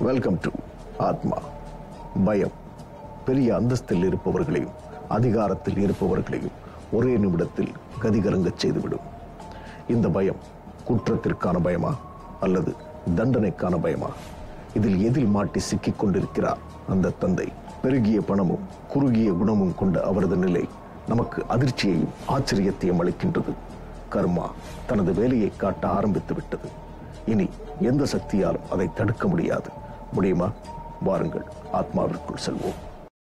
Welcome to ஆத்மா பயம் பெரிய அந்தஸ்தில் இருப்பவர்களையும் அதிகாரத்தில் இருப்பவர்களையும் ஒரே நிமிடத்தில் கதிகலங்கச் செய்துவிடும் இந்த பயம் குற்றத்திற்கான பயமா அல்லது தண்டனைக்கான பயமா இதில் எதில் மாட்டி சிக்கிக் கொண்டிருக்கிறார் அந்த தந்தை பெருகிய பணமும் குறுகிய குணமும் கொண்ட அவரது நிலை நமக்கு அதிர்ச்சியையும் ஆச்சரியத்தையும் அளிக்கின்றது கர்மா தனது வேலையை காட்ட ஆரம்பித்து விட்டது இனி எந்த சக்தியாலும் அதை தடுக்க முடியாது முடியுமா வாருங்கள் ஆத்மாவிற்குள் செல்வோம்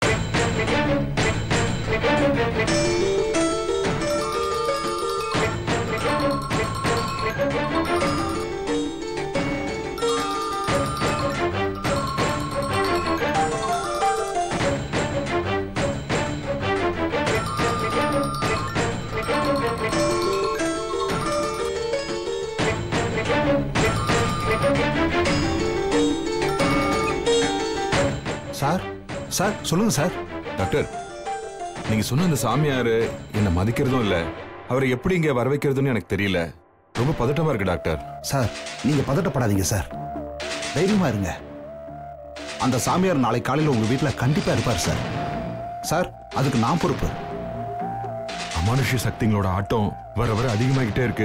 சார் சார் சொல்லுங்க சார் டாக்டர் நீங்க சொன்ன அந்த சாமியார் என்னை மதிக்கிறதும் இல்ல அவரை எப்படி இங்க வர வைக்கிறதுன்னு எனக்கு தெரியல ரொம்ப பதட்டமா இருக்கு டாக்டர் சார் நீங்க பதட்டப்படாதீங்க சார் தைரியமா இருங்க அந்த சாமியார் நாளை காலையில் உங்க வீட்டில் கண்டிப்பா இருப்பார் சார் சார் அதுக்கு நான் பொறுப்பு அமானுஷ்ய சக்திங்களோட ஆட்டம் வர வர அதிகமாகிட்டே இருக்கு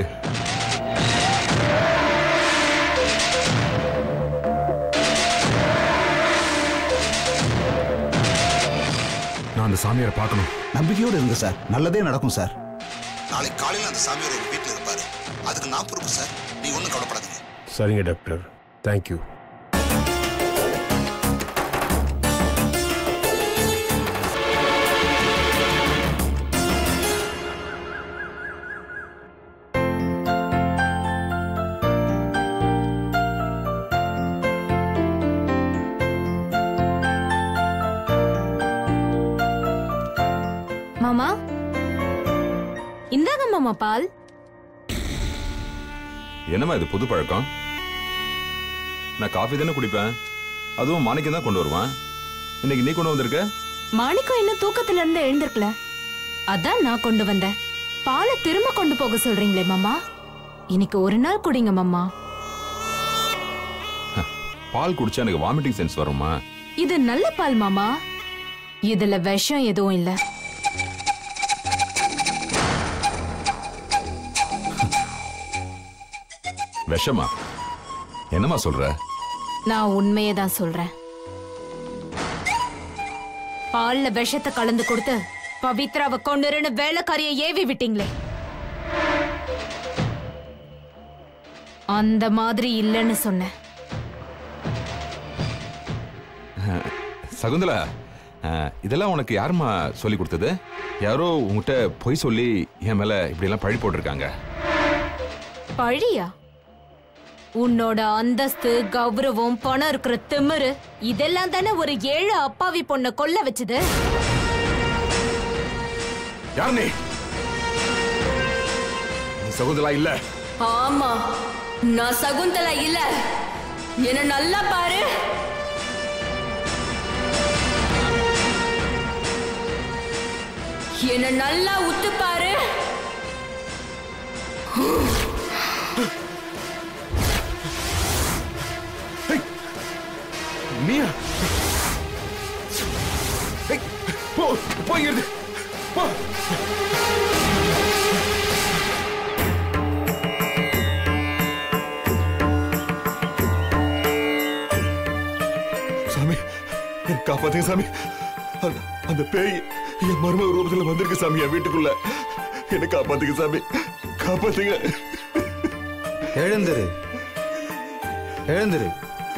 நான் அந்த சாமியாரை பார்க்கணும் நம்பிக்கையோடு இருங்க சார் நல்லதே நடக்கும் சார் நாளை காலையில் அந்த சாமியார் உங்க வீட்டில் இருப்பாரு அதுக்கு நான் பொறுப்பு சார் நீங்க ஒன்றும் கவலைப்படாதீங்க சரிங்க டாக்டர் தேங்க்யூ மாமா இந்தாங்க மாமா பால் என்னம்மா இது புது பழக்கம் நான் காஃபி தானே குடிப்பேன் அதுவும் மாணிக்கம் தான் கொண்டு வருவான் இன்னைக்கு நீ கொண்டு வந்திருக்க மாணிக்கம் இன்னும் தூக்கத்துல இருந்து எழுந்திருக்கல அதான் நான் கொண்டு வந்தேன் பாலை திரும்ப கொண்டு போக சொல்றீங்களே மாமா இன்னைக்கு ஒரு நாள் குடிங்க மாமா பால் குடிச்சா எனக்கு வாமிட்டிங் சென்ஸ் வருமா இது நல்ல பால் மாமா இதுல விஷம் எதுவும் இல்ல விஷமா என்னம்மா சொல்ற நான் உண்மையை தான் சொல்றேன் பால்ல விஷத்தை கலந்து கொடுத்து பவித்ராவை கொண்டுருன்னு வேலைக்காரிய ஏவி விட்டீங்களே அந்த மாதிரி இல்லைன்னு சொன்னேன் சகுந்தலா அஹ், இதெல்லாம் உனக்கு யாரும்மா சொல்லி கொடுத்தது யாரோ உங்ககிட்ட பொய் சொல்லி என் மேல இப்படி எல்லாம் பழி போட்டிருக்காங்க பழியா உன்னோட அந்தஸ்து கௌரவம் பணம் இருக்கிற திமிரு இதெல்லாம் தானே ஒரு ஏழு அப்பாவி பொண்ண கொல்ல வச்சது யார் நீ நீ சகுந்தலா இல்ல ஆமா நான் சகுந்தலா இல்ல என்ன நல்லா பாரு என்ன நல்லா உத்து பாரு நீயா ஏய், போ போங்கிறது போ சாமி என்னை காப்பாத்துங்க சாமி அந்த- அந்த பேய் என் மர்ம ரூபத்துல வந்திருக்கு சாமி என் வீட்டுக்குள்ள என்ன காப்பாத்துங்க சாமி காப்பாத்துங்க எழுந்திரு எழுந்திரு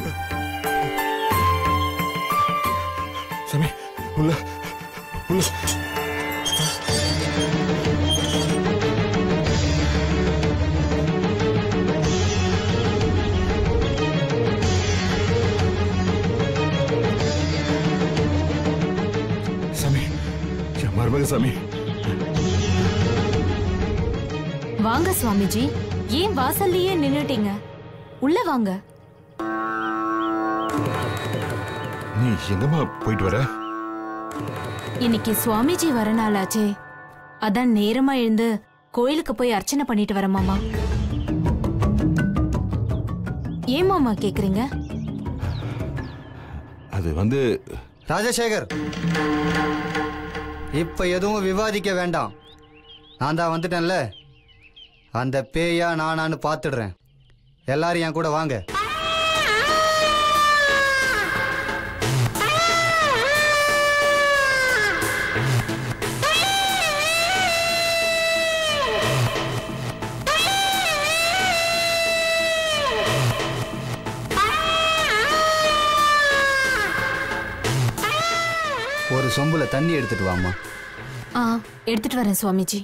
சாமி உள்ள உள்ள சாமி என் மருமக சாமி வாங்க சுவாமிஜி ஏன் வாசல்லயே நின்னுட்டீங்க உள்ள வாங்க நீ எங்கம்மா போயிட்டு வர இன்னைக்கு சுவாமிஜி வர நாளாச்சே அதான் நேரமா எழுந்து கோயிலுக்கு போய் அர்ச்சனை பண்ணிட்டு வரேன் மாமா ஏன் மாமா கேக்குறீங்க அது வந்து ராஜசேகர் இப்ப எதுவும் விவாதிக்க வேண்டாம் நான் தான் வந்துட்டேன்ல அந்த பேயா நானான்னு பார்த்துடுறேன் எல்லாரும் என் கூட வாங்க ஒரு சொம்புல தண்ணி எடுத்துட்டு வாமா ஆ எடுத்துட்டு வரேன் சுவாமிஜி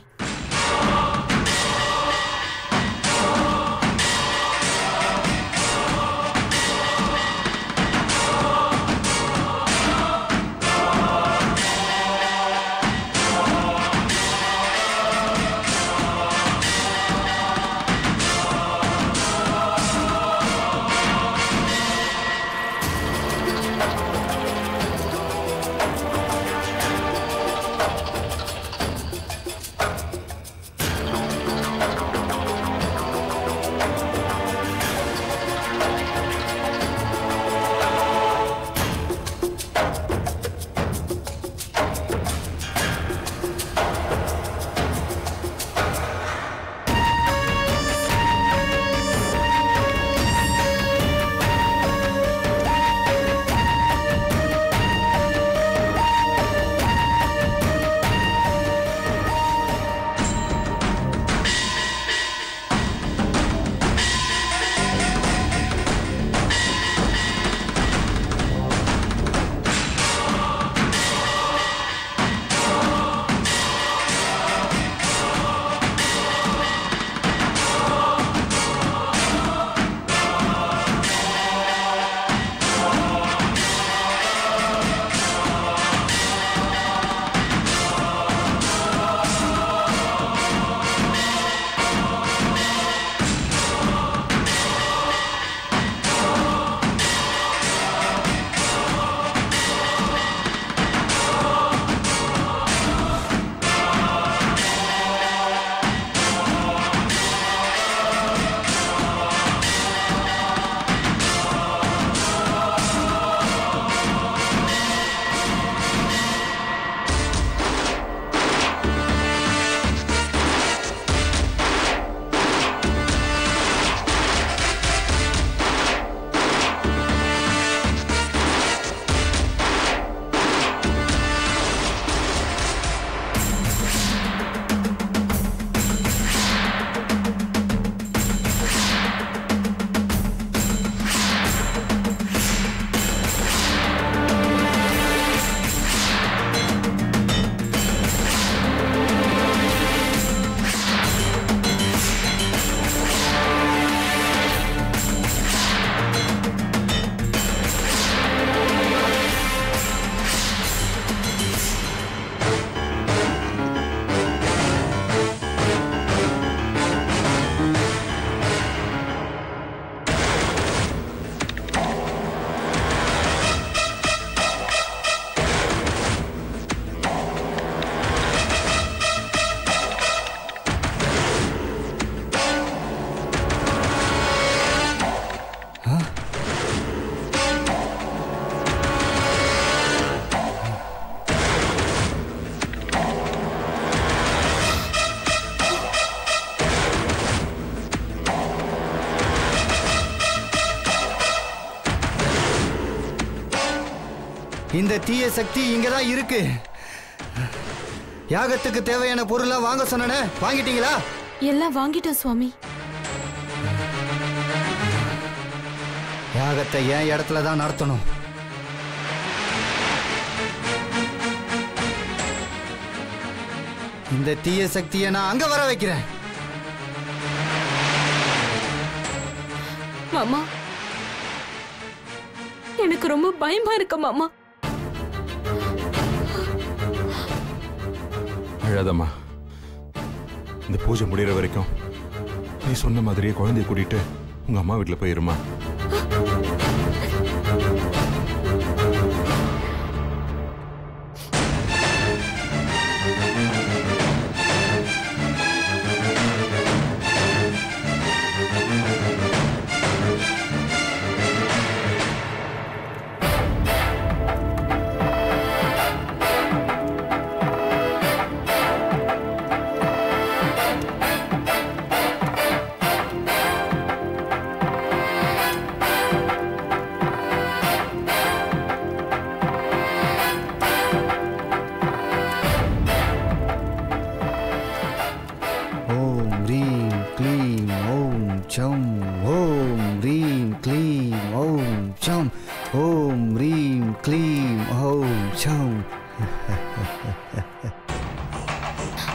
இந்த தீய சக்தி இங்கதான் இருக்கு யாகத்துக்கு தேவையான பொருளா வாங்க சொன்னனே வாங்கிட்டீங்களா எல்லாம் வாங்கிட்டோம் சுவாமி யாகத்தை என் இடத்துல தான் நடத்தணும் இந்த தீய சக்தியை நான் அங்க வர வைக்கிறேன் மாமா எனக்கு ரொம்ப பயமா இருக்கு மாமா அழாதம்மா இந்த பூஜை முடிகிற வரைக்கும் நீ சொன்ன மாதிரியே குழந்தைய கூட்டிட்டு உங்க அம்மா வீட்டில் போயிருமா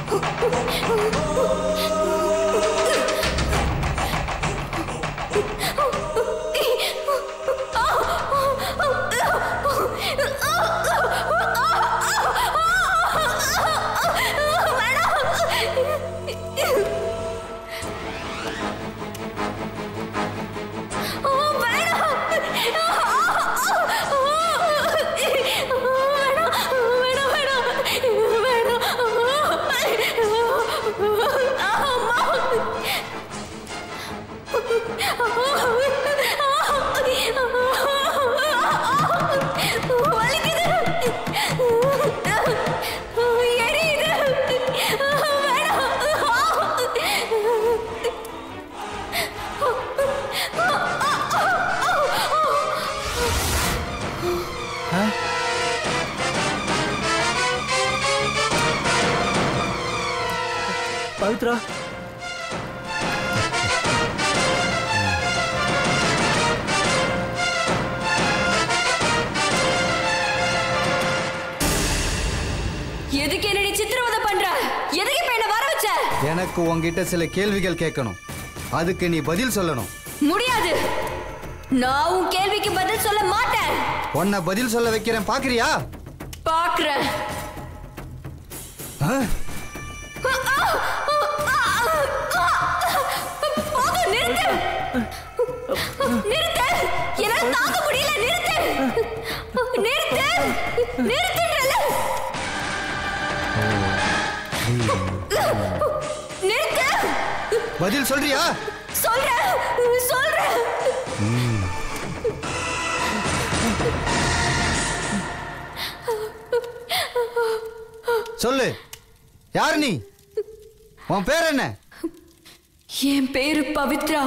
பவித்ரா எதுக்கு என்ன நீ சித்திரவதை பண்ற எதுக்கு இப்ப என்ன வர வச்ச எனக்கு உன்கிட்ட சில கேள்விகள் கேட்கணும் அதுக்கு நீ பதில் சொல்லணும் முடியாது நான் உன் கேள்விக்கு பதில் சொல்ல மாட்டேன் உன்னை பதில் சொல்ல வைக்கிறேன் பாக்குறியா பாக்குறேன் ஆ? போதும் நிறுத்து நிறுத்து என்னால தாங்க முடியல நிறுத்து நிறுத்து நிறுத்துன்றல நிறுத்து பதில் சொல்றியா சொல்றேன் சொல்றேன் சொல்லு யார் நீ உன் பேர் என்ன என் பேரு பவித்ரா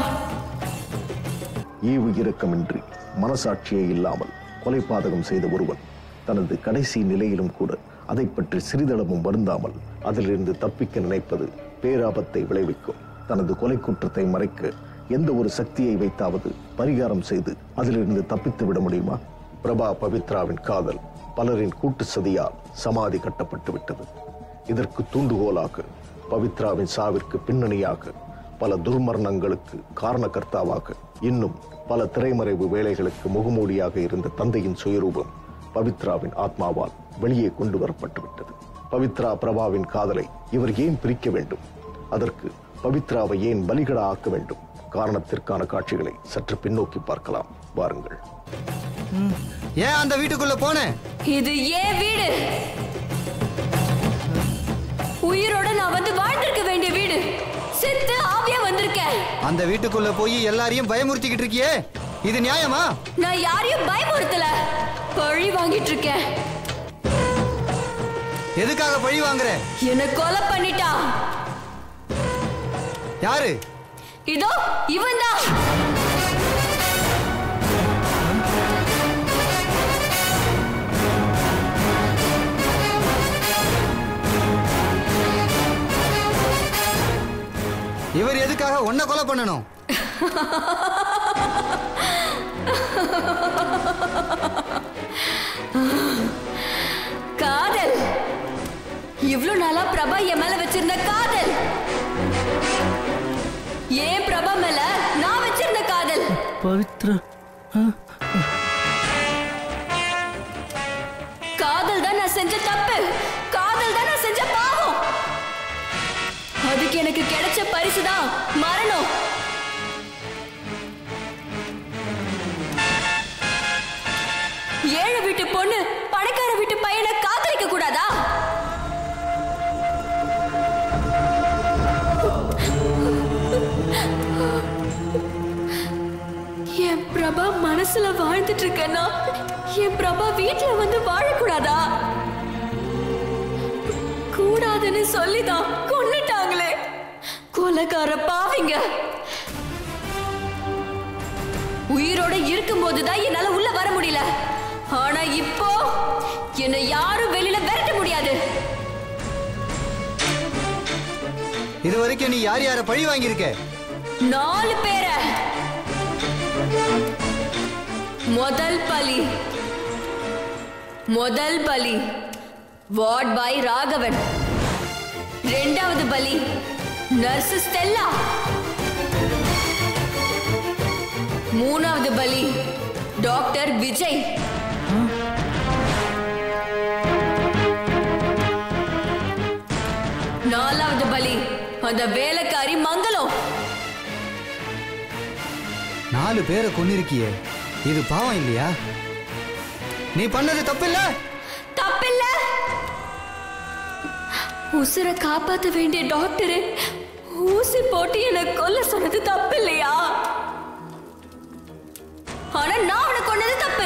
ஈவு இரக்கமின்றி மனசாட்சியே இல்லாமல் கொலை பாதகம் செய்த ஒருவன் தனது கடைசி நிலையிலும் கூட அதை பற்றி சிறிதளவும் வருந்தாமல் அதிலிருந்து தப்பிக்க நினைப்பது பேராபத்தை விளைவிக்கும் தனது கொலை குற்றத்தை மறைக்க எந்த ஒரு சக்தியை வைத்தாவது பரிகாரம் செய்து அதிலிருந்து தப்பித்து விட முடியுமா பிரபா பவித்ராவின் காதல் பலரின் கூட்டு சதியால் சமாதி கட்டப்பட்டு விட்டது இதற்கு தூண்டுகோலாக பவித்ராவின் சாவிற்கு பின்னணியாக பல துர்மரணங்களுக்கு காரணகர்த்தாவாக இன்னும் பல திரைமறைவு வேலைகளுக்கு முகமூடியாக இருந்த தந்தையின் சுயரூபம் பவித்ராவின் ஆத்மாவால் வெளியே கொண்டு வரப்பட்டு விட்டது பவித்ரா பிரபாவின் காதலை இவர் ஏன் பிரிக்க வேண்டும் அதற்கு பவித்ராவை ஏன் பலிகடா ஆக்க வேண்டும் காரணத்திற்கான காட்சிகளை சற்று பின்னோக்கி பார்க்கலாம் வாருங்கள் ஏன் அந்த வீட்டுக்குள்ள போன இது ஏன் வீடு உயிரோட நான் வந்து வாழ்ந்திருக்க வேண்டிய வீடு செத்து ஆவியா வந்திருக்கேன் அந்த வீட்டுக்குள்ள போய் எல்லாரையும் பயமுறுத்திக்கிட்டு இருக்கியே இது நியாயமா நான் யாரையும் பயமுறுத்தல பழி வாங்கிட்டு இருக்கேன் எதுக்காக பழி வாங்குற என்ன கொலை பண்ணிட்டான் யாரு இதோ இவன் தான் இவர் எதுக்காக உன்னை கொலை பண்ணணும் காதல் இவ்ளோ நாளா பிரபா என் மேல வச்சிருந்த காதல் ஏன் பிரபா மேல நான் வச்சிருந்த காதல் பவித்ரா காதல் தான் நான் செஞ்ச தப்பு காதல் தான் நான் செஞ்ச பாவம் அதுக்கு எனக்கு கிடைச்ச பரிசு தான் மரணம் ஏழை வீட்டு பொண்ணு பணக்கார வீட்டு பையனை காதலிக்க கூடாதா என் பிரபா மனசுல வாழ்ந்துட்டு இருக்கேன்னா என் பிரபா வீட்டுல வந்து வாழக்கூடாதா கூடாதுன்னு சொல்லிதான் கொன்னுட்டாங்களே கொலைக்கார பாவிங்க உயிரோட இருக்கும்போதுதான் என்னால உள்ள வர முடியல ஆனா இப்போ என்னை யாரும் வெளியில விரட்ட முடியாது இது வரைக்கும் நீ யார் யார பழி வாங்கியிருக்க நாலு பேரை முதல் பலி முதல் பலி வார்ட் பாய் ராகவன் ரெண்டாவது ரெண்டாவது பலி நர்ஸ் ஸ்டெல்லா மூணாவது பலி டாக்டர் விஜய் நாலாவது பலி அந்த வேலைக்காரி மங்களம் நாலு பேரை கொன்னிருக்கியே இது பாவம் இல்லையா நீ பண்ணது தப்பில்ல தப்பில்ல உசுரை காப்பாத்த வேண்டிய டாக்டரு ஊசி போட்டு என்ன கொல்ல சொன்னது தப்பில்லையா ஆனா நான் அவனை கொன்னது தப்பு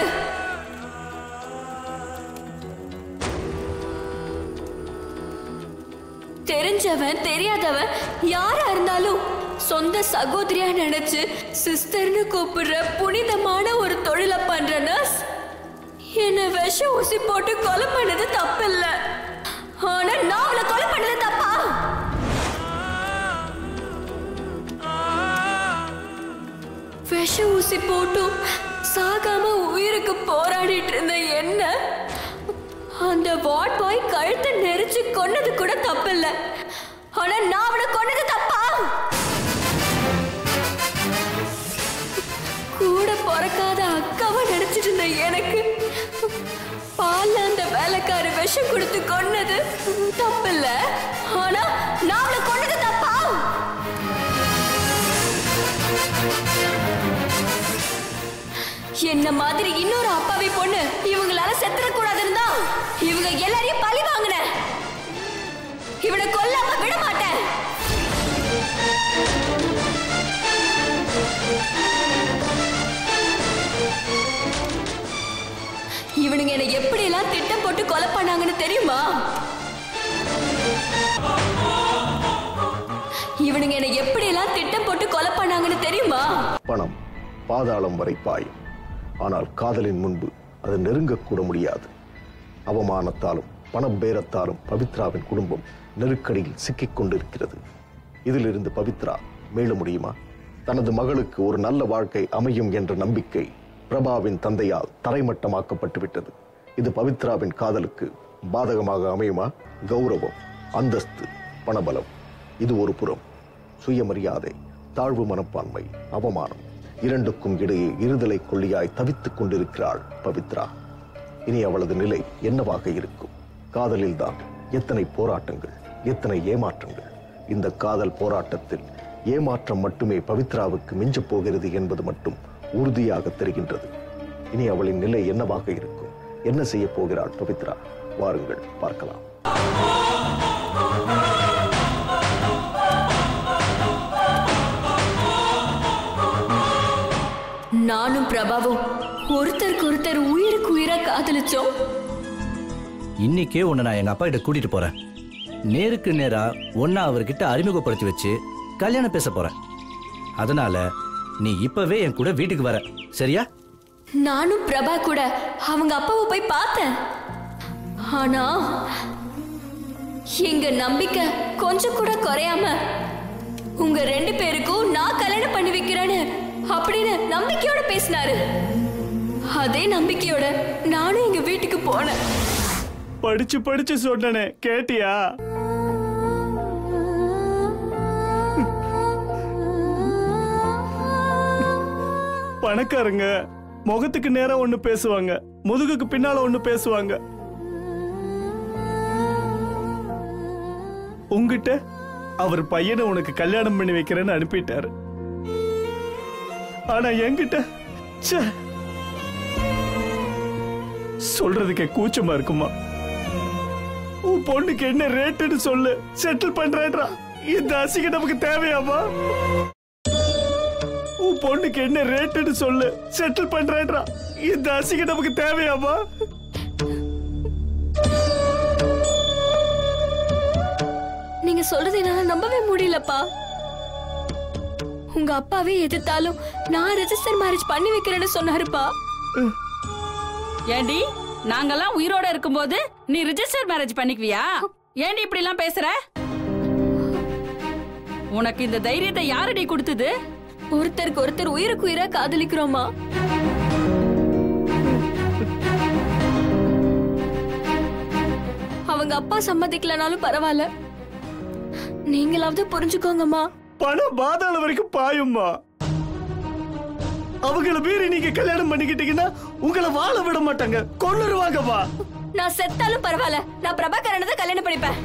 தெரிஞ்சவன் தெரியாதவன் யாரா இருந்தாலும் சொந்த சகோதரியா நினைச்சு சிஸ்டர்னு கூப்பிடுற புனிதமான ஒரு தொழிலை பண்ற நர்ஸ் என்ன விஷ ஊசி போட்டு கொலை பண்ணது தப்பில்ல ஆனா நான் அவளை கொலை பண்ணது தப்பா விஷ ஊசி போட்டும் சாகாம உயிருக்கு போராடிட்டு இருந்த என்ன அந்த வார்ட் பாய் கழுத்தை நெரிச்சு கொன்னது கூட தப்பில்ல ஆனா நான் அவனை கொன்னது தப்பா கூட பிறக்காத அக்காவை நினைச்சிட்டு இருந்த எனக்கு பால்ல அந்த வேலைக்கார விஷம் கொடுத்து கொன்னது தப்பில்ல ஆனா நான் அவளை கொன்னது தப்பா என்ன மாதிரி இன்னொரு அப்பாவி பொண்ணு இவங்களால செத்துறக்கூடாதுன்னு தான் இவங்க எல்லாரையும் பழி வாங்கின இவனை கொல்லாம விட மாட்டேன் இவனுங்க என்ன எப்படி எல்லாம் திட்டம் போட்டு கொலை பண்ணாங்கன்னு தெரியுமா இவனுங்க என்ன எப்படி எல்லாம் திட்டம் போட்டு கொலை பண்ணாங்கன்னு தெரியுமா பணம் பாதாளம் வரை பாயும் ஆனால் காதலின் முன்பு அது நெருங்கக்கூட முடியாது அவமானத்தாலும் பணபேரத்தாலும் பவித்ராவின் குடும்பம் நெருக்கடியில் சிக்கிக் கொண்டிருக்கிறது இதிலிருந்து பவித்ரா மீள முடியுமா தனது மகளுக்கு ஒரு நல்ல வாழ்க்கை அமையும் என்ற நம்பிக்கை பிரபாவின் தந்தையால் தரைமட்டமாக்கப்பட்டு விட்டது இது பவித்ராவின் காதலுக்கு பாதகமாக அமையுமா கௌரவம் அந்தஸ்து பணபலம் இது ஒரு புறம் சுயமரியாதை தாழ்வு மனப்பான்மை அவமானம் இரண்டுக்கும் இடையே இருதலை கொள்ளியாய் தவித்துக் கொண்டிருக்கிறாள் பவித்ரா இனி அவளது நிலை என்னவாக இருக்கும் காதலில்தான் எத்தனை போராட்டங்கள் எத்தனை ஏமாற்றங்கள் இந்த காதல் போராட்டத்தில் ஏமாற்றம் மட்டுமே பவித்ராவுக்கு மிஞ்சப் போகிறது என்பது மட்டும் உறுதியாக தெரிகின்றது இனி அவளின் நிலை என்னவாக இருக்கும் என்ன செய்ய போகிறாள் பவித்ரா வாருங்கள் பார்க்கலாம் நானும் பிரபாவும் ஒருத்தருக்கு ஒருத்தர் உயிருக்கு உயிரா காதலிச்சோம் இன்னைக்கே உன்னை நான் எங்க அப்பா கிட்ட கூட்டிட்டு போறேன் நேருக்கு நேரா ஒன்னா அவர்கிட்ட அறிமுகப்படுத்தி வச்சு கல்யாணம் பேச போறேன் அதனால நீ இப்பவே என் கூட வீட்டுக்கு வர சரியா நானும் பிரபா கூட அவங்க அப்பாவை போய் பார்த்தேன் ஆனா எங்க நம்பிக்கை கொஞ்சம் கூட குறையாம உங்க ரெண்டு பேருக்கும் நான் கல்யாணம் பண்ணி வைக்கிறேன்னு அப்படின்னு நம்பிக்கையோட பேசினாரு அதே நம்பிக்கையோட நானும் எங்க வீட்டுக்கு போனேன் படிச்சு படிச்சு சொன்னனே கேட்டியா பணக்காரங்க முகத்துக்கு நேரா ஒண்ணு பேசுவாங்க முதுகுக்கு பின்னால ஒண்ணு பேசுவாங்க உங்கிட்ட அவர் பையனை உனக்கு கல்யாணம் பண்ணி வைக்கிறேன்னு அனுப்பிட்டாரு ஆனா என்கிட்ட ச்சே சொல்றதுக்கே கூச்சமா இருக்குமா உன் பொண்ணுக்கு என்ன ரேட்டுன்னு சொல்லு செட்டில் பண்றேன்றா இந்த அசிங்க நமக்கு தேவையாமா உன் பொண்ணுக்கு என்ன ரேட்டுன்னு சொல்லு செட்டில் பண்றேன்றா இந்த அசிங்க நமக்கு தேவையாமா நீங்க சொல்றது என்னால நம்பவே முடியலப்பா உங்க அப்பாவே எதிர்த்தாலும் நான் ரெஜிஸ்டர் மேரேஜ் பண்ணி வைக்கிறேன்னு சொன்னாருப்பா ஏண்டி நாங்கெல்லாம் உயிரோட இருக்கும்போது நீ ரிஜிஸ்டர் மேரேஜ் பண்ணிக்குவியா ஏண்டி இப்படி எல்லாம் பேசுற உனக்கு இந்த தைரியத்தை யாரடி கொடுத்தது ஒருத்தருக்கு ஒருத்தர் உயிருக்கு உயிரா காதலிக்கிறோமா அவங்க அப்பா சம்மதிக்கலனாலும் பரவாயில்ல நீங்களாவது புரிஞ்சுக்கோங்கம்மா பணம் பாதாள வரைக்கும் பாயும்மா அவங்கள மீறி நீங்க கல்யாணம் பண்ணிக்கிட்டீங்கன்னா உங்களை வாழ விட மாட்டாங்க கொன்னுருவாங்கப்பா நான் செத்தாலும் பரவாயில்ல நான் பிரபாகரனை தான் கல்யாணம் பண்ணிப்பேன்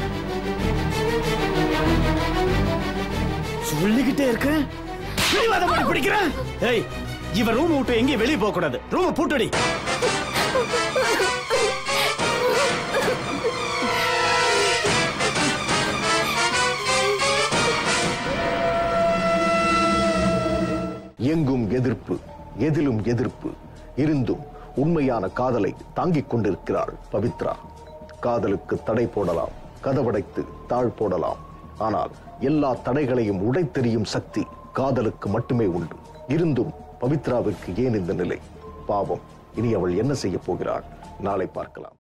சொல்லிக்கிட்டே இருக்கேன் பிடிவாதம் பண்ணி பிடிக்கிறேன் ஏய் இவன் ரூம் விட்டு எங்கேயும் வெளியே போக கூடாது ரூம் பூட்டடி எங்கும் எதிர்ப்பு எதிலும் எதிர்ப்பு இருந்தும் உண்மையான காதலை தாங்கிக் கொண்டிருக்கிறாள் பவித்ரா காதலுக்கு தடை போடலாம் கதவடைத்து தாழ் போடலாம் ஆனால் எல்லா தடைகளையும் உடைத்தெறியும் சக்தி காதலுக்கு மட்டுமே உண்டு இருந்தும் பவித்ராவிற்கு ஏன் இந்த நிலை பாவம் இனி அவள் என்ன செய்ய போகிறாள் நாளை பார்க்கலாம்